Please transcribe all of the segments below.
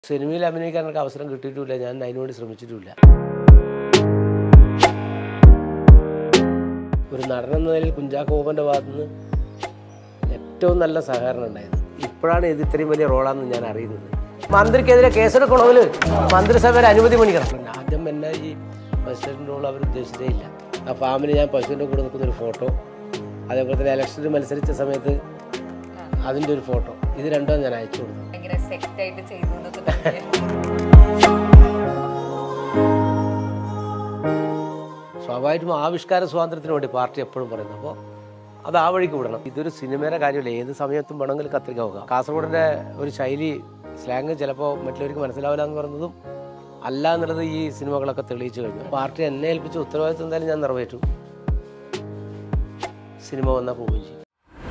സിനിമയിൽ അഭിനയിക്കാൻ എനിക്ക് അവസരം കിട്ടിയിട്ടുമില്ല ഞാൻ അതിനുവേണ്ടി ശ്രമിച്ചിട്ടുമില്ല ഒരു നടൻ എന്ന നിലയിൽ കുഞ്ചാക്കോ ബോബൻ്റെ ഭാഗത്തു നിന്ന് ഏറ്റവും നല്ല സഹകരണം ഉണ്ടായത് ഇപ്പോഴാണ് ഇത് ഇത്രയും വലിയ റോളാണെന്ന് ഞാൻ അറിയുന്നത് മന്ത്രിക്കെതിരെ കേസെടുക്കണമെങ്കിൽ മന്ത്രിസഭയുടെ അനുമതി മേടിക്കണം ആദ്യം എന്നെ ഈ പ്രസിഡന്റ് റോൾ അവർ ഉദ്ദേശിച്ചതേ ഇല്ല ആ ഫാമിലി ഞാൻ പശുവിൻ്റെ കൂടെ നിൽക്കുന്ന ഒരു ഫോട്ടോ അതേപോലെ തന്നെ ഇലക്ഷനിൽ മത്സരിച്ച സമയത്ത് അതിൻ്റെ ഒരു ഫോട്ടോ ഇത് രണ്ടും ഞാൻ അയച്ചു കൊടുത്തു ഭയങ്കര സെറ്റ് ആയിട്ട് ചെയ്തു എന്നൊക്കെ തോന്നിയ സ്വാഭാവികമായിട്ടും ആവിഷ്കാര സ്വാതന്ത്ര്യത്തിന് വേണ്ടി പാർട്ടി എപ്പോഴും പറയുന്നത് അപ്പോൾ അത് ആ വഴിക്ക് വിടണം ഇതൊരു സിനിമയുടെ കാര്യമല്ല ഏത് സമയത്തും വേണമെങ്കിൽ കത്രിക പോകാം കാസർഗോഡിൻ്റെ ഒരു ശൈലി സ്ലാങ് ചിലപ്പോൾ മറ്റുള്ളവർക്ക് മനസ്സിലാവില്ല എന്ന് പറയുന്നതും അല്ല എന്നുള്ളത് ഈ സിനിമകളൊക്കെ തെളിയിച്ചു കഴിഞ്ഞു പാർട്ടി എന്നെ ഏൽപ്പിച്ച ഉത്തരവാദിത്വം എന്തായാലും ഞാൻ നിറവേറ്റു സിനിമ വന്നാൽ പോവുകയും ചെയ്യും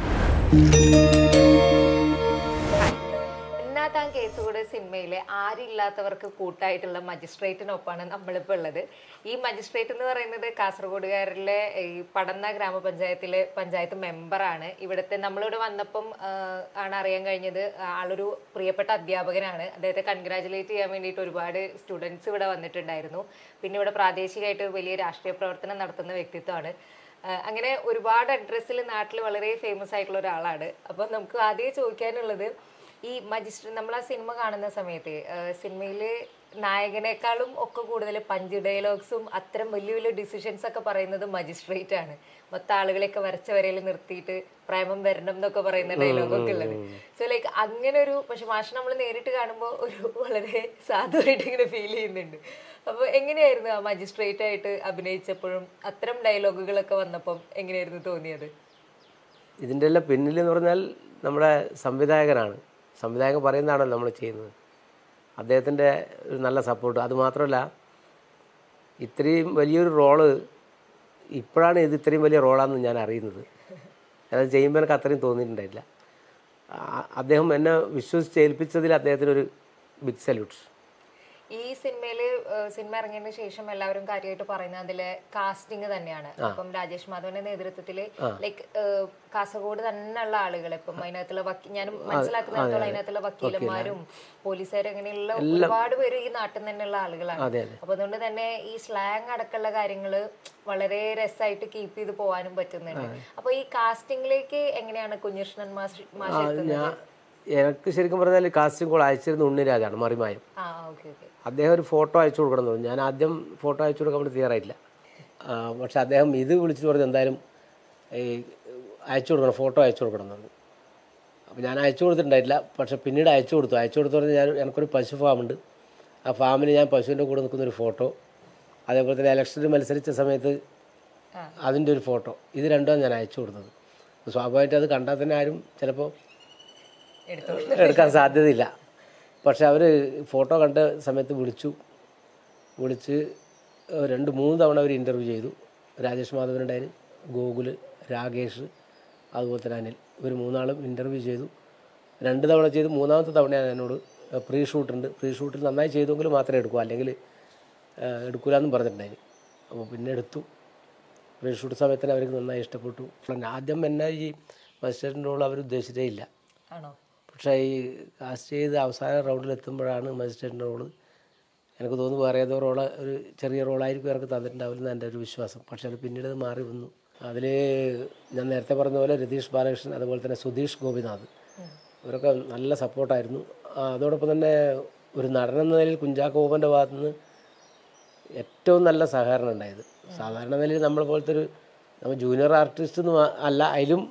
എന്നാ താൻ കേസുകൂടെ സിനിമയിലെ ആരില്ലാത്തവർക്ക് കൂട്ടായിട്ടുള്ള മജിസ്ട്രേറ്റിനൊപ്പമാണ് നമ്മളിപ്പോൾ ഉള്ളത് ഈ മജിസ്ട്രേറ്റ് എന്ന് പറയുന്നത് കാസർഗോഡുകാരിലെ ഈ പടന്ന ഗ്രാമപഞ്ചായത്തിലെ പഞ്ചായത്ത് മെമ്പറാണ് ഇവിടുത്തെ നമ്മളിവിടെ വന്നപ്പം ആ, ആണ് അറിയാൻ കഴിഞ്ഞത് ആളൊരു പ്രിയപ്പെട്ട അധ്യാപകനാണ് അദ്ദേഹത്തെ കൺഗ്രാചുലേറ്റ് ചെയ്യാൻ വേണ്ടിയിട്ട് ഒരുപാട് സ്റ്റുഡൻസ് ഇവിടെ വന്നിട്ടുണ്ടായിരുന്നു പിന്നെ ഇവിടെ പ്രാദേശികമായിട്ട് വലിയ രാഷ്ട്രീയ പ്രവർത്തനം നടത്തുന്ന വ്യക്തിത്വമാണ് ആ, അങ്ങനെ ഒരുപാട് അഡ്രസ്സിൽ നാട്ടിൽ വളരെ ഫേമസ് ആയിട്ടുള്ള ഒരാളാണ് അപ്പോൾ നമുക്ക് ആദ്യം ചോദിക്കാനുള്ളത് ഈ മജിസ്ട്രേറ്റ് നമ്മൾ ആ സിനിമ കാണുന്ന സമയത്ത് സിനിമയിൽ നായകനേക്കാളും ഒക്കെ കൂടുതൽ പഞ്ച് ഡയലോഗ്സും അത്തരം വലിയ വലിയ ഡിസിഷൻസ് ഒക്കെ പറയുന്നത് മജിസ്ട്രേറ്റ് ആണ് മൊത്തം ആളുകളെയൊക്കെ വരച്ച വരയിൽ നിർത്തിയിട്ട് പ്രേമം വരണം എന്നൊക്കെ പറയുന്ന ഡയലോഗൊക്കെ ഉള്ളത് സോ ലൈക്ക് അങ്ങനെ ഒരു പക്ഷെ മാഷ് നമ്മൾ നേരിട്ട് കാണുമ്പോൾ ഒരു വളരെ സാധുവായിട്ട് ഇങ്ങനെ ഫീൽ ചെയ്യുന്നുണ്ട് അപ്പോൾ എങ്ങനെയായിരുന്നു ആ മജിസ്ട്രേറ്റ് ആയിട്ട് അഭിനയിച്ചപ്പോഴും അത്തരം ഡയലോഗുകളൊക്കെ വന്നപ്പം എങ്ങനെയായിരുന്നു തോന്നിയത് ഇതിൻ്റെ എല്ലാം പിന്നിൽ എന്ന് പറഞ്ഞാൽ നമ്മുടെ സംവിധായകനാണ് സംവിധായകൻ പറയുന്നതാണല്ലോ നമ്മൾ ചെയ്യുന്നത് അദ്ദേഹത്തിൻ്റെ ഒരു നല്ല സപ്പോർട്ട് അത് മാത്രമല്ല ഇത്രയും വലിയൊരു റോള് ഇപ്പോഴാണ് ഇത് ഇത്രയും വലിയ റോളാണെന്ന് ഞാൻ അറിയുന്നത് ഞാനത് ചെയ്യുമ്പോൾ എനിക്ക് അത്രയും തോന്നിയിട്ടുണ്ടായില്ല ആ- അദ്ദേഹം എന്നെ വിശ്വസിച്ച് ഏൽപ്പിച്ചതിൽ അദ്ദേഹത്തിനൊരു ബിഗ് സല്യൂട്ട് ഈ സിനിമയില് സിനിമ ഇറങ്ങിയതിന് ശേഷം എല്ലാവരും കാര്യമായിട്ട് പറയുന്നത് അതിലെ കാസ്റ്റിംഗ് തന്നെയാണ് അപ്പം രാജേഷ് മാധവന്റെ നേതൃത്വത്തില് ലൈക്ക് കാസർഗോഡ് തന്നെയുള്ള ആളുകൾ ഇപ്പം അതിനകത്തുള്ള വക്കീ ഞാൻ മനസ്സിലാക്കുന്നിടത്തോളം അതിനകത്തുള്ള വക്കീലന്മാരും പോലീസുകാരും അങ്ങനെയുള്ള ഒരുപാട് പേര് ഈ നാട്ടിൽ തന്നെയുള്ള ആളുകളാണ് അതെ അതെ അപ്പൊ അതുകൊണ്ട് തന്നെ ഈ സ്ലാങ് അടക്കമുള്ള കാര്യങ്ങള് വളരെ രസമായിട്ട് കീപ്പ് ചെയ്ത് പോകാനും പറ്റുന്നുണ്ട് അപ്പൊ ഈ കാസ്റ്റിംഗിലേക്ക് എങ്ങനെയാണ് കുഞ്ഞിഷ്ണൻ മാഷ് മാഷ് എത്തുന്നത് ഞാൻ എനിക്ക് ശരിക്കും പറഞ്ഞാൽ കാസ്റ്റിംഗ് കോൾ അയച്ചിരുന്ന ഉണ്ണിരാജാണ് മറിമായം ആ ഓക്കെ ഓക്കെ അദ്ദേഹം ഒരു ഫോട്ടോ അയച്ചു കൊടുക്കണം എന്ന് പറഞ്ഞു ഞാൻ ആദ്യം ഫോട്ടോ അയച്ചു കൊടുക്കാൻ വേണ്ടി തയ്യാറായില്ല ആ, പക്ഷെ അദ്ദേഹം ഇത് വിളിച്ചിട്ട് പറഞ്ഞു എന്തായാലും ഈ അയച്ചു കൊടുക്കണം ഫോട്ടോ അയച്ചു കൊടുക്കണം എന്ന് പറഞ്ഞു അപ്പോൾ ഞാൻ അയച്ചു കൊടുത്തിട്ടുണ്ടായില്ല പക്ഷെ പിന്നീട് അയച്ചു കൊടുത്തു അയച്ചു കൊടുത്തു പറഞ്ഞാൽ ഞാൻ എനിക്കൊരു പശു ഫാമുണ്ട് ആ ഫാമിൽ ഞാൻ പശുവിൻ്റെ കൂടെ നിൽക്കുന്ന ഒരു ഫോട്ടോ അതേപോലെ തന്നെ ഇലക്ഷനിൽ മത്സരിച്ച സമയത്ത് അതിൻ്റെ ഒരു ഫോട്ടോ ഇത് രണ്ടുമാണ് ഞാൻ അയച്ചു കൊടുത്തത് അപ്പോൾ സ്വാഭാവികമായിട്ട് അത് കണ്ടാൽ തന്നെ ആരും ചിലപ്പോൾ എടുത്തു എടുക്കാൻ സാധ്യതയില്ല പക്ഷെ അവർ ഫോട്ടോ കണ്ട സമയത്ത് വിളിച്ചു വിളിച്ച് ഏഹ് രണ്ട് മൂന്ന് തവണ അവർ ഇൻ്റർവ്യൂ ചെയ്തു രാജേഷ് മാധവനുണ്ടായിരുന്നു ഗോകുല് രാകേഷ് അതുപോലെ തന്നെ അനിൽ ഇവർ മൂന്നാളും ഇൻ്റർവ്യൂ ചെയ്തു രണ്ട് തവണ ചെയ്തു മൂന്നാമത്തെ തവണയാണ് എന്നോട് പ്രീ ഷൂട്ടുണ്ട് പ്രീ ഷൂട്ടിൽ നന്നായി ചെയ്തെങ്കിൽ മാത്രമേ എടുക്കൂ അല്ലെങ്കിൽ ഏഹ് എടുക്കൂല എന്നും പറഞ്ഞിട്ടുണ്ടായിരുന്നു അപ്പോൾ പിന്നെ എടുത്തു പ്രീ ഷൂട്ട് സമയത്തിന് അവർക്ക് നന്നായി ഇഷ്ടപ്പെട്ടു പിന്നെ ആദ്യം എന്നെ ഈ മജിസ്ട്രേറ്റിൻ്റെ റോൾ അവർ ഉദ്ദേശിച്ചേ ഇല്ല ആണോ പക്ഷേ ഈ കാസ്റ്റ് ചെയ്ത് അവസാന റൗണ്ടിൽ എത്തുമ്പോഴാണ് മജിസ്ട്രേറ്റിൻ്റെ റോള് എനിക്ക് തോന്നുന്നു വേറെ ഏതോ റോള് ഒരു ചെറിയ റോളായിരിക്കും എനിക്ക് തന്നിട്ടുണ്ടാവില്ലെന്ന് എൻ്റെ ഒരു വിശ്വാസം പക്ഷേ അത് പിന്നീട് അത് മാറി വന്നു അതിൽ ഞാൻ നേരത്തെ പറഞ്ഞ പോലെ രതീഷ് ബാലകൃഷ്ണൻ അതുപോലെ തന്നെ സുധീഷ് ഗോപിനാഥ് ഇവരൊക്കെ നല്ല സപ്പോർട്ടായിരുന്നു ആ, അതോടൊപ്പം തന്നെ ഒരു നടൻ എന്ന നിലയിൽ കുഞ്ചാക്കോ ബോബൻ്റെ ഭാഗത്തു നിന്ന് ഏറ്റവും നല്ല സഹകരണം ഉണ്ടായത് സാധാരണ നിലയിൽ നമ്മളെ പോലത്തെ ഒരു നമ്മൾ ജൂനിയർ ആർട്ടിസ്റ്റ് എന്ന് മാ- അല്ല അതിലും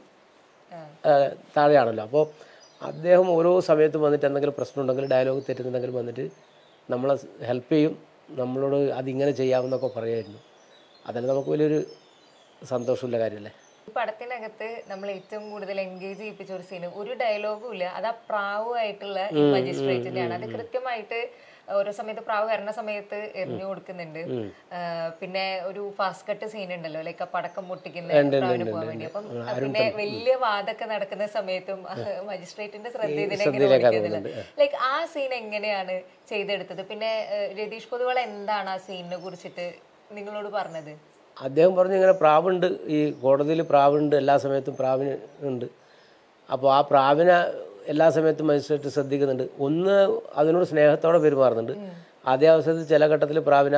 ആ, താഴെയാണല്ലോ അപ്പോൾ അദ്ദേഹം ഓരോ സമയത്തും വന്നിട്ട് എന്തെങ്കിലും പ്രശ്നം ഉണ്ടെങ്കിൽ ഡയലോഗ് തെറ്റുന്നുണ്ടെങ്കിൽ വന്നിട്ട് നമ്മളെ ഹെൽപ്പ് ചെയ്യും നമ്മളോട് അതിങ്ങനെ ചെയ്യാമെന്നൊക്കെ പറയുമായിരുന്നു അതെല്ലാം നമുക്ക് വലിയൊരു സന്തോഷമുള്ള കാര്യമല്ലേ ഈ പടത്തിനകത്ത് നമ്മൾ ഏറ്റവും കൂടുതൽ എൻഗേജ് ചെയ്യിപ്പിച്ച ഒരു സീന് ഒരു ഡയലോഗും ഇല്ല അത് ആ പ്രാവുമായിട്ടുള്ള ഈ മജിസ്ട്രേറ്റിന്റെയാണ് അത് കൃത്യമായിട്ട് ഓരോ സമയത്ത് പ്രാവ് വരണ സമയത്ത് എറിഞ്ഞു കൊടുക്കുന്നുണ്ട് ആ, പിന്നെ ഒരു ഫാസ്റ്റ് കട്ട് സീൻ ഉണ്ടല്ലോ ലൈക്ക് ആ പടക്കം പൊട്ടിക്കുന്ന പ്രാവിന് പോകാൻ വേണ്ടി അപ്പം പിന്നെ വലിയ വാദമൊക്കെ നടക്കുന്ന സമയത്തും മജിസ്ട്രേറ്റിന്റെ ശ്രദ്ധ ഇതിലേക്ക് ലൈക്ക് ആ സീൻ എങ്ങനെയാണ് ചെയ്തെടുത്തത് പിന്നെ ആ, രതീഷ് പൊതുവാൾ എന്താണ് ആ സീനിനെ കുറിച്ചിട്ട് നിങ്ങളോട് പറഞ്ഞത് അദ്ദേഹം പറഞ്ഞു ഇങ്ങനെ പ്രാവുണ്ട് ഈ കോടതിയിൽ പ്രാവുണ്ട് എല്ലാ സമയത്തും പ്രാവിന് ഉണ്ട് അപ്പോൾ ആ പ്രാവിനെ എല്ലാ സമയത്തും മജിസ്ട്രേറ്റ് ശ്രദ്ധിക്കുന്നുണ്ട് ഒന്ന് അതിനോട് സ്നേഹത്തോടെ പെരുമാറുന്നുണ്ട് അതേ അവസരത്തിൽ ചില ഘട്ടത്തിൽ പ്രാവിന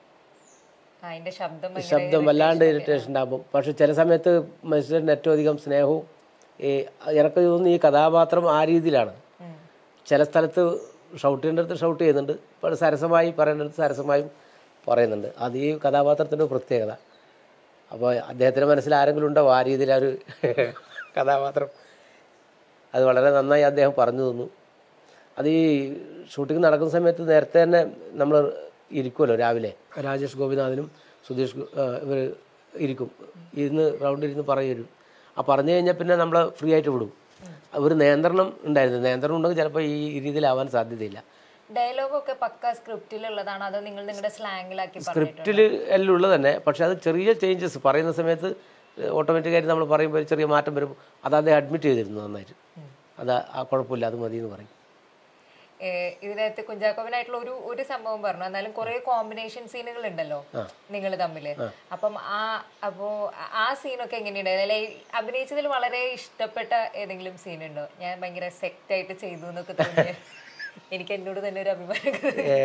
ആ, അതിന്റെ ശബ്ദം ഭയങ്കര ശബ്ദം വല്ലാണ്ട് ഇറിറ്റേഷൻ ഉണ്ടാകും പക്ഷെ ചില സമയത്ത് മജിസ്ട്രേറ്റിന് ഏറ്റവും അധികം സ്നേഹവും ഈ എനിക്ക് തോന്നുന്നു ഈ കഥാപാത്രം ആ രീതിയിലാണ് ഉം. ചില സ്ഥലത്ത് ഷൗട്ട് ചെയ്യേണ്ടടുത്ത് ഷൗട്ട് ചെയ്യുന്നുണ്ട് ഇപ്പോൾ സരസമായി പറയേണ്ടടുത്ത് സരസമായും പറയുന്നുണ്ട് അത് ഈ കഥാപാത്രത്തിൻ്റെ ഒരു പ്രത്യേകത അപ്പോൾ അദ്ദേഹത്തിൻ്റെ മനസ്സിൽ ആരെങ്കിലും ഉണ്ടോ ആ രീതിയിൽ ആ ഒരു കഥാപാത്രം അത് വളരെ നന്നായി അദ്ദേഹം പറഞ്ഞു തന്നു അത് ഈ ഷൂട്ടിംഗ് നടക്കുന്ന സമയത്ത് നേരത്തെ തന്നെ നമ്മൾ ഇരിക്കുമല്ലോ രാവിലെ രാജേഷ് ഗോപിനാഥനും സുധീഷ് ഇവർ ഇരിക്കും ഇരുന്ന് റൗണ്ട് ഇരുന്ന് പറയും ആ പറഞ്ഞു കഴിഞ്ഞാൽ പിന്നെ നമ്മൾ ഫ്രീ ആയിട്ട് വിടും ഒരു നിയന്ത്രണം ഉണ്ടായിരുന്നു നിയന്ത്രണം ഉണ്ടെങ്കിൽ ചിലപ്പോൾ ഈ രീതിയിലാവാൻ സാധ്യതയില്ല ഡയലോഗ് ഒക്കെ പക്ക സ്ക്രിപ്റ്റിലുള്ളതാണോ അതോ നിങ്ങൾ നിങ്ങളുടെ സ്ലാങ്ങിലാക്കി പറഞ്ഞിട്ടുണ്ടോ സ്ക്രിപ്റ്റിൽ എല്ലാം ഉള്ളത് തന്നെ പക്ഷെ അത് ചെറിയ ചേഞ്ചസ് പറയുന്ന സമയത്ത് ഓട്ടോമാറ്റിക്കായിട്ട് നമ്മൾ പറയുമ്പോൾ ഒരു ചെറിയ മാറ്റം വരും അത് അദ്ദേഹം അഡ്മിറ്റ് ചെയ്തിരുന്നു നന്നായിട്ട് അത് ആ കുഴപ്പമില്ല അത് മതി എന്ന് പറയും ഏഹ് ഇതിനകത്ത് കുഞ്ചാക്കോവനായിട്ടുള്ള ഒരു ഒരു സംഭവം പറഞ്ഞു എന്നാലും കുറെ കോമ്പിനേഷൻ സീനുകൾ ഉണ്ടല്ലോ നിങ്ങൾ തമ്മില് അപ്പം ആ അപ്പോ ആ- ആ സീനൊക്കെ എങ്ങനെയുണ്ട് അല്ലെ അഭിനയിച്ചതിൽ വളരെ ഇഷ്ടപ്പെട്ട ഏതെങ്കിലും സീൻ ഉണ്ടോ ഞാൻ ഭയങ്കര സെറ്റ് ആയിട്ട് ചെയ്തു എന്നൊക്കെ തോന്നിയ എനിക്ക് എന്നോട് തന്നെ ഒരു അഭിമാനം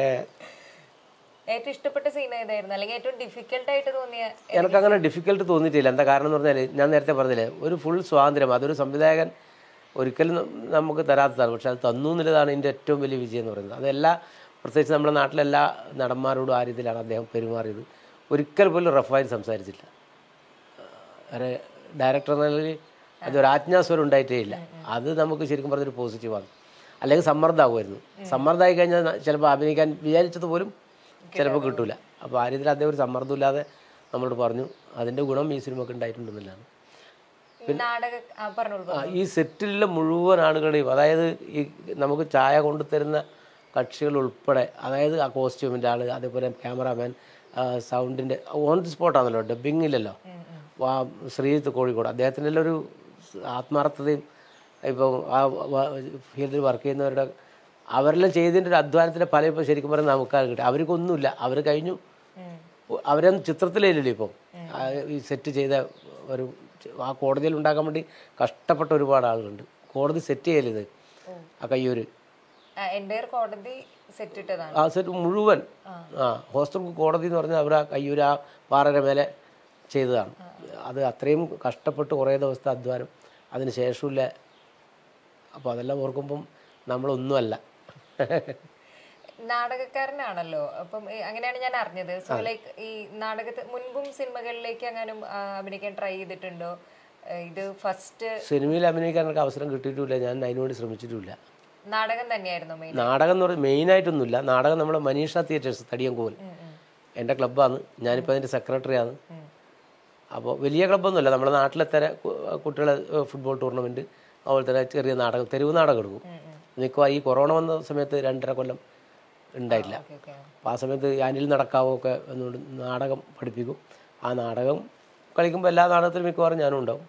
ഏറ്റവും ഇഷ്ടപ്പെട്ട സീൻ ഏതായിരുന്നു അല്ലെങ്കിൽ ഏറ്റവും ഡിഫിക്കൽട്ട് ആയിട്ട് തോന്നിയ എനിക്കങ്ങനെ ഡിഫിക്കൽട്ട് തോന്നിയിട്ടില്ല എന്താ കാരണം എന്ന് പറഞ്ഞാൽ ഞാൻ നേരത്തെ പറഞ്ഞില്ലേ ഒരു ഫുൾ സ്വാതന്ത്ര്യം അതൊരു സംവിധായകൻ ഒരിക്കലും ന- നമുക്ക് തരാത്തതാണ് പക്ഷെ അത് തന്നു എന്നുള്ളതാണ് എൻ്റെ ഏറ്റവും വലിയ വിജയം എന്ന് പറയുന്നത് അതെല്ലാ പ്രത്യേകിച്ച് നമ്മുടെ നാട്ടിലെല്ലാ നടന്മാരോടും ആ രീതിയിലാണ് അദ്ദേഹം പെരുമാറിയത് ഒരിക്കൽ പോലും റഫായി സംസാരിച്ചില്ല ഒരു ഡയറക്ടർ എന്ന നിലയിൽ അതൊരു ആജ്ഞാസ്വരം ഉണ്ടായിട്ടേ ഇല്ല അത് നമുക്ക് ശരിക്കും പറഞ്ഞൊരു പോസിറ്റീവാണ് അല്ലെങ്കിൽ സമ്മർദ്ദമാകുമായിരുന്നു സമ്മർദ്ദമായി കഴിഞ്ഞാൽ ന- ചിലപ്പോൾ അഭിനയിക്കാൻ വിചാരിച്ചത് പോലും ചിലപ്പോൾ കിട്ടൂല അപ്പോൾ ആ രീതിയിൽ അദ്ദേഹം ഒരു സമ്മർദ്ദമില്ലാതെ നമ്മളോട് പറഞ്ഞു അതിൻ്റെ ഗുണം ഈ സിനിമക്ക് ഉണ്ടായിട്ടുണ്ടെന്നുള്ളതാണ് ഈ നാടക ആ പറഞ്ഞോളൂ ആ, ഈ സെറ്റിലുള്ള മുഴുവൻ ആളുകളെയും അതായത് ഈ നമുക്ക് ചായ കൊണ്ടുതരുന്ന കക്ഷികൾ ഉൾപ്പെടെ അതായത് ആ കോസ്റ്റ്യൂമിൻ്റെ ആൾ അതേപോലെ ക്യാമറാമാൻ സൗണ്ടിൻ്റെ ഓൺ ദി സ്പോട്ടാണല്ലോ ഡബിങ് ഇല്ലല്ലോ വാ ശ്രീജിത്ത് കോഴിക്കോട് അദ്ദേഹത്തിൻ്റെ എല്ലാം ഒരു ആത്മാർത്ഥതയും ഇപ്പോൾ ആ ഫീൽഡിൽ വർക്ക് ചെയ്യുന്നവരുടെ അവരെല്ലാം ചെയ്തതിൻ്റെ ഒരു അധ്വാനത്തിൻ്റെ ഫലം ഇപ്പോൾ ശരിക്കും പറഞ്ഞാൽ നമുക്കാണ് കിട്ടും അവർക്കൊന്നുമില്ല അവർ കഴിഞ്ഞു അവരൊന്നും ചിത്രത്തിലില്ലല്ലോ ഇപ്പം ആ, ഈ സെറ്റ് ചെയ്ത ഒരു ആ കോടതിയിൽ ഉണ്ടാക്കാൻ വേണ്ടി കഷ്ടപ്പെട്ട ഒരുപാട് ആളുകളുണ്ട് കോടതി സെറ്റ് ചെയ്യലിത് ആ കയ്യൂര് എൻ്റെ കോടതി സെറ്റ് ഇട്ടതാണ് ആ സെറ്റ് മുഴുവൻ ആ ഹോസ്റ്റൽ കോടതി എന്ന് പറഞ്ഞാൽ അവർ ആ കയ്യൂര് ആ പാറയുടെ മേലെ ചെയ്തതാണ് അത് അത്രയും കഷ്ടപ്പെട്ട് കുറേ ദിവസത്തെ അധ്വാനം അതിന് ശേഷമില്ല അപ്പോൾ അതെല്ലാം ഓർക്കുമ്പം നമ്മളൊന്നുമല്ല നാടകക്കാരനാണല്ലോ അപ്പം ഈ അങ്ങനെയാണ് ഞാൻ അറിഞ്ഞത് സോ ലൈക്ക് ഈ നാടകത്തെ മുൻപും സിനിമകളിലേക്ക് എങ്ങാനും ആ, അഭിനയിക്കാൻ ട്രൈ ചെയ്തിട്ടുണ്ടോ ഏ, ഇത് ഫസ്റ്റ് സിനിമയിൽ അഭിനയിക്കാൻ എനിക്ക് അവസരം കിട്ടിയിട്ടുമില്ല ഞാൻ അതിനുവേണ്ടി ശ്രമിച്ചിട്ടുമില്ല നാടകം തന്നെയായിരുന്നു മെയിൻ നാടകം എന്ന് പറയുന്നത് മെയിനായിട്ടൊന്നുമില്ല നാടകം നമ്മുടെ മനീഷ തിയേറ്റേഴ്സ് തടിയങ്കോൽ എൻ്റെ ക്ലബ്ബാണ് ഞാനിപ്പോൾ അതിൻ്റെ സെക്രട്ടറിയാണ് അപ്പോൾ വലിയ ക്ലബ്ബൊന്നുമല്ല നമ്മുടെ നാട്ടിലെ തന്നെ കു- കുട്ടികളെ ഏഹ്, ഫുട്ബോൾ ടൂർണമെൻറ്റ് അതുപോലെ തന്നെ ചെറിയ നാടകം തെരുവ് നാടകം എടുക്കും മിക്കവാറും ഈ കൊറോണ വന്ന സമയത്ത് രണ്ടര കൊല്ലം ഉണ്ടായില്ല ഓക്കെ ഓക്കെ അപ്പോൾ ആ സമയത്ത് അനിൽ നടക്കാവോ ഒക്കെ എന്നുകൊണ്ട് നാടകം പഠിപ്പിക്കും ആ നാടകം കളിക്കുമ്പോൾ എല്ലാ നാടകത്തിലും മിക്കവാറും ഞാനും ഉണ്ടാവും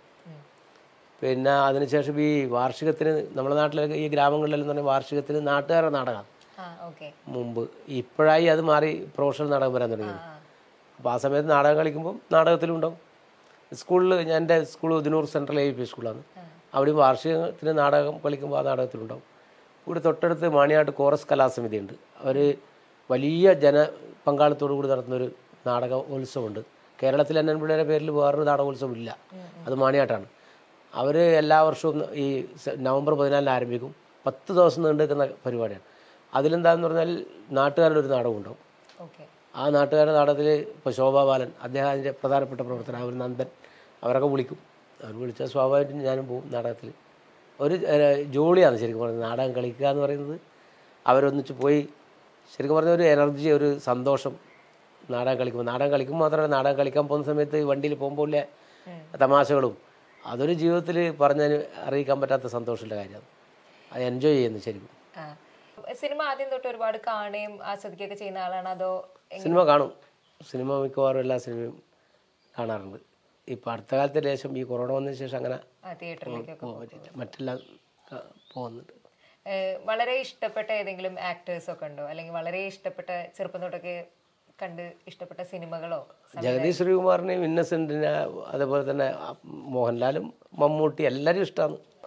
പിന്നെ അതിനുശേഷം ഈ വാർഷികത്തിന് നമ്മുടെ നാട്ടിലെ ഈ ഗ്രാമങ്ങളിലെല്ലാം പറഞ്ഞാൽ വാർഷികത്തിന് നാട്ടുകാരുടെ നാടകമാണ് ആ ഓക്കെ മുമ്പ് ഇപ്പോഴായി അത് മാറി പ്രൊഫഷണൽ നാടകം വരാൻ തുടങ്ങിയത് അപ്പോൾ ആ സമയത്ത് നാടകം കളിക്കുമ്പം നാടകത്തിലും ഉണ്ടാവും സ്കൂളിൽ ഞാൻ എൻ്റെ school Udinur central A P സ്കൂളാണ് അവിടെ വാർഷികത്തിന് നാടകം കളിക്കുമ്പോൾ ആ നാടകത്തിലുണ്ടാവും ഇവിടെ തൊട്ടടുത്ത് മാണിയാട്ട് കോറസ് കലാസമിതി ഉണ്ട് അവർ വലിയ ജന പങ്കാളിത്തോടു കൂടി നടത്തുന്നൊരു നാടക ഉത്സവമുണ്ട് കേരളത്തിൽ എന്നൻപിള്ളയുടെ പേരിൽ വേറൊരു നാടകോത്സവം ഇല്ല അത് മാണിയാട്ടാണ് അവർ എല്ലാ വർഷവും ഈ സെ- നവംബർ പതിനാലിന് ആരംഭിക്കും പത്ത് ദിവസം നീണ്ടു നിൽക്കുന്ന പരിപാടിയാണ് അതിലെന്താണെന്ന് പറഞ്ഞാൽ നാട്ടുകാരുടെ ഒരു നാടകം ഉണ്ടാവും ഓക്കെ ആ നാട്ടുകാരുടെ നാടകത്തിൽ ഇപ്പോൾ ശോഭാ ബാലൻ അദ്ദേഹം അതിൻ്റെ പ്രധാനപ്പെട്ട പ്രവർത്തനം അവർ നന്ദൻ അവരൊക്കെ വിളിക്കും അവർ വിളിച്ചാൽ സ്വാഭാവികമായിട്ടും ഞാനും പോകും നാടകത്തിൽ ഒരു ഏഹ്, ജോളിയാണ് ശരിക്കും പറഞ്ഞത് നാടകം കളിക്കുക എന്ന് പറയുന്നത് അവരൊന്നിച്ച് പോയി ശരിക്കും പറഞ്ഞ ഒരു എനർജി ഒരു സന്തോഷം നാടകം കളിക്കുമ്പോൾ നാടകം കളിക്കുമ്പോൾ മാത്രമല്ല നാടകം കളിക്കാൻ പോകുന്ന സമയത്ത് വണ്ടിയിൽ പോകുമ്പോൾ ഉള്ള തമാശകളും അതൊരു ജീവിതത്തിൽ പറഞ്ഞാൽ അറിയിക്കാൻ പറ്റാത്ത സന്തോഷമുള്ള കാര്യമാണ് അത് എൻജോയ് ചെയ്യുന്നു ശരിക്കും ആ സിനിമ ആദ്യം തൊട്ട് ഒരുപാട് കാണുകയും ആസ്വദിക്കുകയൊക്കെ ചെയ്യുന്ന ആളാണ് അതോ സിനിമ കാണും സിനിമ മിക്കവാറും എല്ലാ സിനിമയും കാണാറുണ്ട് ഇപ്പോൾ അടുത്ത കാലത്തെ ശേഷം ഈ കൊറോണ വന്നതിന് ശേഷം അങ്ങനെ തിയേറ്ററിലേക്കൊക്കെ പോകാൻ പറ്റില്ല മറ്റെല്ലാം ആ, പോകുന്നുണ്ട് ഏഹ് വളരെ ഇഷ്ടപ്പെട്ട ഏതെങ്കിലും ആക്ടേഴ്സ് ഒക്കെ ഉണ്ടോ അല്ലെങ്കിൽ വളരെ ഇഷ്ടപ്പെട്ട ചെറുപ്പം തൊട്ടൊക്കെ കണ്ട് ഇഷ്ടപ്പെട്ട സിനിമകളോ ജഗദീഷ് ശ്രീകുമാറിനെയും ഇന്നസെൻറ്റിനെ അതേപോലെ തന്നെ ആ, മോഹൻലാലും മമ്മൂട്ടി എല്ലാവരും ഇഷ്ടമാണ് ഒരു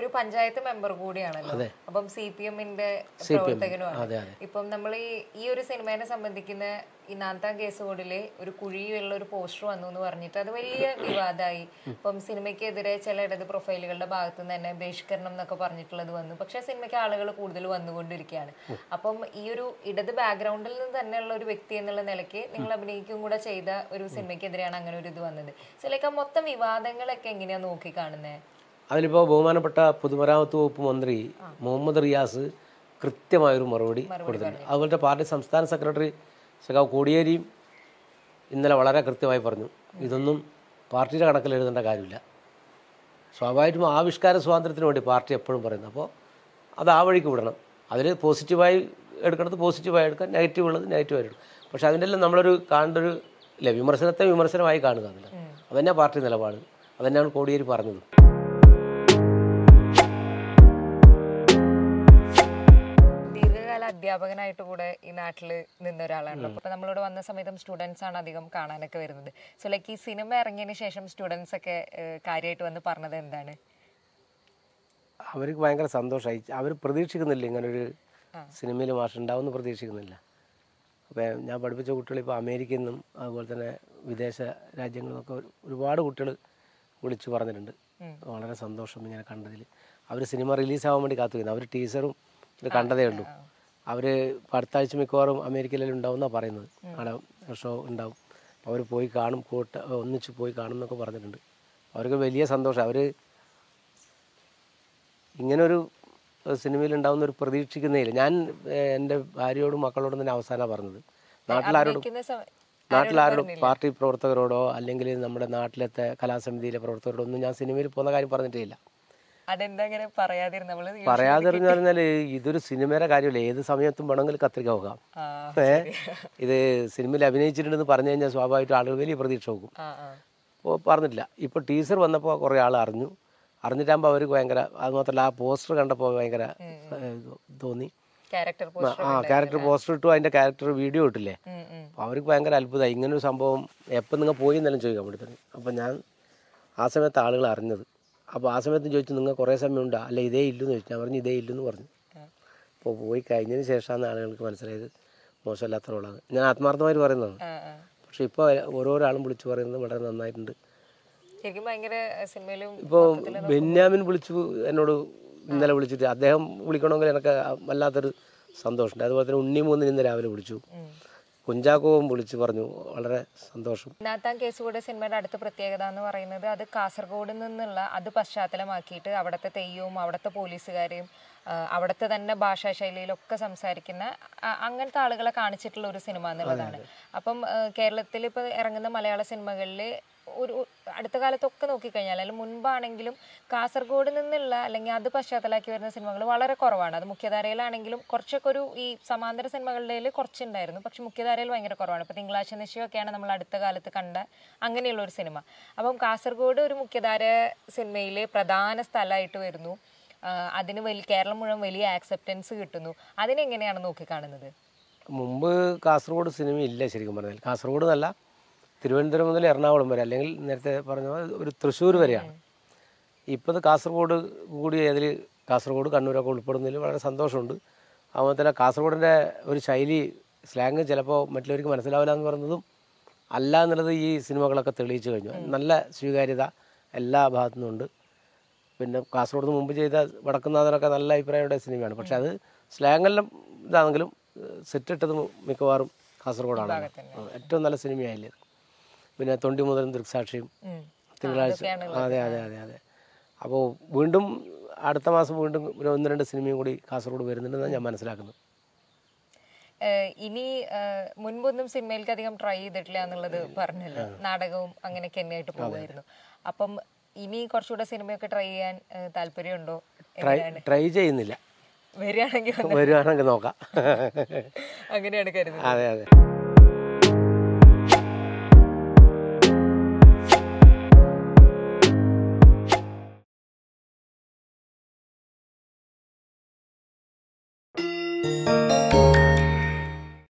പഞ്ചായത്ത് മെമ്പർ കൂടിയാണല്ലോ അപ്പം സി പി എമ്മിന്റെ പ്രവർത്തകനുമാണ് അതെ അതെ ഇപ്പം നമ്മൾ ഈ ഈ ഒരു സിനിമേനെ സംബന്ധിക്കുന്ന ഈ നാന്താം കേസുകളില് ഒരു കുഴിയുള്ള ഒരു പോസ്റ്റർ വന്നു എന്ന് പറഞ്ഞിട്ട് അത് വലിയ വിവാദമായി ഇപ്പം സിനിമയ്ക്കെതിരെ ചില ഇടത് പ്രൊഫൈലുകളുടെ ഭാഗത്ത് നിന്ന് തന്നെ ബഹിഷ്കരണം എന്നൊക്കെ പറഞ്ഞിട്ടുള്ളത് വന്നു പക്ഷെ സിനിമയ്ക്ക് ആളുകൾ കൂടുതൽ വന്നുകൊണ്ടിരിക്കുകയാണ് അപ്പം ഈ ഒരു ഇടത് ബാക്ക്ഗ്രൗണ്ടിൽ നിന്ന് തന്നെയുള്ള ഒരു വ്യക്തി എന്നുള്ള നിലയ്ക്ക് നിങ്ങൾ അഭിനയിക്കും കൂടെ ചെയ്ത ഒരു സിനിമയ്ക്കെതിരെയാണ് അങ്ങനെ ഒരു ഇത് വന്നത് ചിലക്ക് മൊത്തം വിവാദങ്ങളൊക്കെ എങ്ങനെയാ നോക്കി കാണുന്നത് അതിലിപ്പോൾ ബഹുമാനപ്പെട്ട പൊതുമരാമത്ത് വകുപ്പ് മന്ത്രി മുഹമ്മദ് റിയാസ് കൃത്യമായൊരു മറുപടി കൊടുത്തിട്ടുണ്ട് അതുപോലെ പാർട്ടി സംസ്ഥാന സെക്രട്ടറി സഖാവ് കോടിയേരിയും ഇന്നലെ വളരെ കൃത്യമായി പറഞ്ഞു ഇതൊന്നും പാർട്ടിയുടെ കണക്കിൽ എഴുതേണ്ട കാര്യമില്ല സ്വാഭാവികമായിട്ടും ആവിഷ്കാര സ്വാതന്ത്ര്യത്തിന് വേണ്ടി പാർട്ടി എപ്പോഴും പറയുന്നത് അപ്പോൾ അത് ആ വഴിക്ക് വിടണം അതിൽ പോസിറ്റീവായി എടുക്കുന്നത് പോസിറ്റീവായി എടുക്കാം നെഗറ്റീവ് ഉള്ളത് നെഗറ്റീവായി എടുക്കും പക്ഷെ അതിൻ്റെ എല്ലാം നമ്മളൊരു കാണേണ്ട ഒരു ഇല്ല വിമർശനത്തെ വിമർശനമായി കാണുക അതില്ല അതന്നെ പാർട്ടി നിലപാട് അതന്നെയാണ് കോടിയേരി പറഞ്ഞത് ദീർഘകാല അധ്യാപകനായിട്ട് കൂടെ ഈ നാട്ടിൽ നിന്ന ഒരാളാണല്ലോ അപ്പൊ നമ്മളിവിടെ വന്ന സമയത്തും സ്റ്റുഡൻസ് ആണ് അധികം കാണാനൊക്കെ വരുന്നത് സോ ലൈക്ക് ഈ സിനിമ ഇറങ്ങിയതിന് ശേഷം സ്റ്റുഡൻസ് ഒക്കെ കാര്യമായിട്ട് വന്ന് പറഞ്ഞത് എന്താണ് അവർക്ക് ഭയങ്കര സന്തോഷമായി അവർ പ്രതീക്ഷിക്കുന്നില്ല ഇങ്ങനൊരു സിനിമയിൽ മാഷുണ്ടാവുമെന്ന് പ്രതീക്ഷിക്കുന്നില്ല അപ്പോൾ ഞാൻ പഠിപ്പിച്ച കുട്ടികൾ ഇപ്പോൾ അമേരിക്കയിൽ നിന്നും അതുപോലെ തന്നെ വിദേശ രാജ്യങ്ങളിൽ നിന്നൊക്കെ ഒരു- ഒരുപാട് കുട്ടികൾ വിളിച്ചു പറഞ്ഞിട്ടുണ്ട് വളരെ സന്തോഷം ഇങ്ങനെ കണ്ടതിൽ അവർ സിനിമ റിലീസാവാൻ വേണ്ടി കാത്തിരുന്നു അവർ ടീസറും ഇത് കണ്ടതേ ഉള്ളൂ അവർ അടുത്ത ആഴ്ച മിക്കവാറും അമേരിക്കയിലെല്ലാം ഉണ്ടാവും എന്നാണ് പറയുന്നത് അവിടെ ഷോ ഉണ്ടാവും അവർ പോയി കാണും കൂട്ട ഒന്നിച്ച് പോയി കാണും എന്നൊക്കെ പറഞ്ഞിട്ടുണ്ട് അവർക്ക് വലിയ സന്തോഷം അവർ ഇങ്ങനൊരു സിനിമയിൽ ഉണ്ടാവുന്ന ഒരു പ്രതീക്ഷിക്കുന്നേയില്ല ഞാൻ ഏഹ്, എൻ്റെ ഭാര്യയോടും മക്കളോടും തന്നെ അവസാനമാണ് പറഞ്ഞത് നാട്ടിലാരോടും ഇരിക്കുന്ന സമ- നാട്ടിലാരോടും പാർട്ടി പ്രവർത്തകരോടോ അല്ലെങ്കിൽ നമ്മുടെ നാട്ടിലത്തെ കലാസമിതിയിലെ പ്രവർത്തകരോടോ ഒന്നും ഞാൻ സിനിമയിൽ പോകുന്ന കാര്യം പറഞ്ഞിട്ടേ ഇല്ല അതെന്താ അങ്ങനെ പറയാതിരുന്ന നമ്മള് ഈ- പറയാതിരുന്നു പറഞ്ഞാൽ ഇതൊരു സിനിമയുടെ കാര്യമല്ല ഏത് സമയത്തും വേണമെങ്കിൽ കത്രിക പോകാം ആ, ഏ ഇത് സിനിമയിൽ അഭിനയിച്ചിട്ടുണ്ടെന്ന് പറഞ്ഞു കഴിഞ്ഞാൽ സ്വാഭാവികമായിട്ടും ആളുകൾ വലിയ പ്രതീക്ഷ നോക്കും ആ, ആ. അപ്പോൾ പറഞ്ഞിട്ടില്ല ഇപ്പോൾ ടീസർ വന്നപ്പോൾ കുറേ ആൾ അറിഞ്ഞു അറിഞ്ഞിട്ടാകുമ്പോൾ അവർക്ക് ഭയങ്കര അത് മാത്രമല്ല ആ പോസ്റ്റർ കണ്ടപ്പോൾ ഭയങ്കര ഏഹ്, തോന്നി ക്യാരക്ടർ ആ, പോസ്റ്റർ ആ ക്യാരക്ടർ പോസ്റ്റർ ഇട്ടു അതിൻ്റെ ക്യാരക്ടർ വീഡിയോ ഇട്ടില്ലേ ഉം, ഉം. അപ്പോൾ അവർക്ക് ഭയങ്കര അത്ഭുതമായി ഇങ്ങനൊരു സംഭവം എപ്പം നിങ്ങൾ പോയി എന്നെല്ലാം ചോദിക്കാൻ വേണ്ടി തുടങ്ങി അപ്പോൾ ഞാൻ ആ സമയത്ത് ആളുകൾ അറിഞ്ഞത് അപ്പോൾ ആ സമയത്ത് ചോദിച്ചു നിങ്ങൾ കുറേ സമയം ഉണ്ടോ അല്ല ഇതേ ഇല്ലെന്ന് ചോദിച്ചു ഞാൻ പറഞ്ഞു ഇതേ ഇല്ലെന്ന് പറഞ്ഞു അപ്പോൾ പോയി കഴിഞ്ഞതിന് ശേഷമാണ് ആളുകൾക്ക് മനസ്സിലായത് മോശമല്ലാത്ത റോളാണ് ഞാൻ ആത്മാർത്ഥമായിട്ട് പറയുന്നതാണ് ആ, ആ. പക്ഷേ ഇപ്പോൾ ഓരോരാളും വിളിച്ചു പറയുന്നത് വളരെ നന്നായിട്ടുണ്ട് ശരിക്കും ഭയങ്കര സിനിമയിലും ഇപ്പോൾ ബെന്യാമിൻ വിളിച്ചു എന്നോട് ഇന്നലെ വിളിച്ചിട്ട് അദ്ദേഹം വിളിക്കണമെങ്കിൽ എനിക്ക് വല്ലാത്തൊരു സന്തോഷമുണ്ട് അതുപോലെ തന്നെ ഉണ്ണി മൂന്നിന് ഇന്ന് രാവിലെ വിളിച്ചു കുഞ്ചാക്കോവും വിളിച്ചു പറഞ്ഞു വളരെ സന്തോഷം നാത്താൻ കേസ് കൂടെ സിനിമയുടെ അടുത്ത പ്രത്യേകത എന്ന് പറയുന്നത് അത് കാസർഗോഡ് നിന്നുള്ള അത് പശ്ചാത്തലമാക്കിയിട്ട് അവിടുത്തെ തെയ്യവും അവിടുത്തെ പോലീസുകാരെയും ആ, അവിടുത്തെ തന്നെ ഭാഷാ ശൈലിയിലൊക്കെ സംസാരിക്കുന്ന ആ, അങ്ങനത്തെ ആളുകളെ കാണിച്ചിട്ടുള്ള ഒരു സിനിമ എന്നുള്ളതാണ് അപ്പം കേരളത്തിൽ ഇപ്പോൾ ഇറങ്ങുന്ന മലയാള സിനിമകളിൽ ഒരു അടുത്ത കാലത്തൊക്കെ നോക്കിക്കഴിഞ്ഞാൽ അല്ലെങ്കിൽ മുൻപാണെങ്കിലും കാസർഗോഡ് നിന്നുള്ള അല്ലെങ്കിൽ അത് പശ്ചാത്തലമാക്കി വരുന്ന സിനിമകൾ വളരെ കുറവാണ് അത് മുഖ്യധാരയിലാണെങ്കിലും കുറച്ചൊക്കെ ഒരു ഈ സമാന്തര സിനിമകളുടെ കുറച്ചുണ്ടായിരുന്നു പക്ഷെ മുഖ്യധാരയിൽ ഭയങ്കര കുറവാണ് ഇപ്പോൾ തിങ്കളാഴ്ച നിശ്ചയമൊക്കെയാണ് നമ്മൾ അടുത്ത കാലത്ത് കണ്ട അങ്ങനെയുള്ള ഒരു സിനിമ അപ്പം കാസർഗോഡ് ഒരു മുഖ്യധാര സിനിമയിൽ പ്രധാന സ്ഥലമായിട്ട് വരുന്നു ആ, അതിന് വലിയ കേരളം മുഴുവൻ വലിയ ആക്സെപ്റ്റൻസ് കിട്ടുന്നു അതിനെങ്ങനെയാണ് നോക്കിക്കാണുന്നത് മുമ്പ് കാസർഗോഡ് സിനിമ ഇല്ല ശരിക്കും പറഞ്ഞാൽ കാസർഗോഡ് എന്നല്ല തിരുവനന്തപുരം മുതൽ എറണാകുളം വരെ അല്ലെങ്കിൽ നേരത്തെ പറഞ്ഞ പോലെ ഒരു തൃശ്ശൂർ വരെയാണ് ഇപ്പോൾ ഇത് കാസർഗോഡ് കൂടി അതിൽ കാസർഗോഡ് കണ്ണൂരൊക്കെ ഉൾപ്പെടുന്നതിൽ വളരെ സന്തോഷമുണ്ട് അതുപോലെ തന്നെ കാസർഗോഡിൻ്റെ ഒരു ശൈലി സ്ലാങ് ചിലപ്പോൾ മറ്റുള്ളവർക്ക് മനസ്സിലാവില്ല എന്ന് പറയുന്നതും അല്ല എന്നുള്ളത് ഈ സിനിമകളൊക്കെ തെളിയിച്ചു കഴിഞ്ഞു നല്ല സ്വീകാര്യത എല്ലാ ഭാഗത്തു നിന്നുണ്ട് പിന്നെ കാസർഗോഡ് നിന്ന് മുമ്പ് ചെയ്ത വടക്കുന്നാഥനൊക്കെ നല്ല അഭിപ്രായമുള്ള സിനിമയാണ് പക്ഷെ അത് സ്ലാങ്ങെല്ലാം ഇതാണെങ്കിലും സെറ്റ് ഇട്ടത് മിക്കവാറും കാസർഗോഡാണ് ആ, ഏറ്റവും നല്ല സിനിമയായില്ലേ ഇത്. പിന്നെ തൊണ്ടി മുതലും ദൃക്സാക്ഷിയും ഉം. തിങ്കളാഴ്ച അതെ അതെ അതെ അതെ അപ്പോൾ വീണ്ടും അടുത്ത മാസം വീണ്ടും ഒരു ഒന്ന് രണ്ട് സിനിമയും കൂടി കാസർഗോഡ് വരുന്നുണ്ടെന്നാണ് ഞാൻ മനസ്സിലാക്കുന്നത് ഏഹ് ഇനി ഏഹ് മുൻപൊന്നും സിനിമയിലേക്ക് അധികം ട്രൈ ചെയ്തിട്ടില്ല എന്നുള്ളത് പറഞ്ഞല്ലോ നാടകവും അങ്ങനെയൊക്കെ തന്നെയായിട്ട് പോകുമായിരുന്നു അപ്പം ഇനി കുറച്ചുകൂടെ സിനിമയൊക്കെ ട്രൈ ചെയ്യാൻ ഏഹ് താല്പര്യമുണ്ടോ ട്രൈ ട്രൈ ചെയ്യുന്നില്ല വരികയാണെങ്കിൽ വരുവാണെങ്കിൽ നോക്കാം അങ്ങനെയാണ് കരുതുന്നത് അതെ അതെ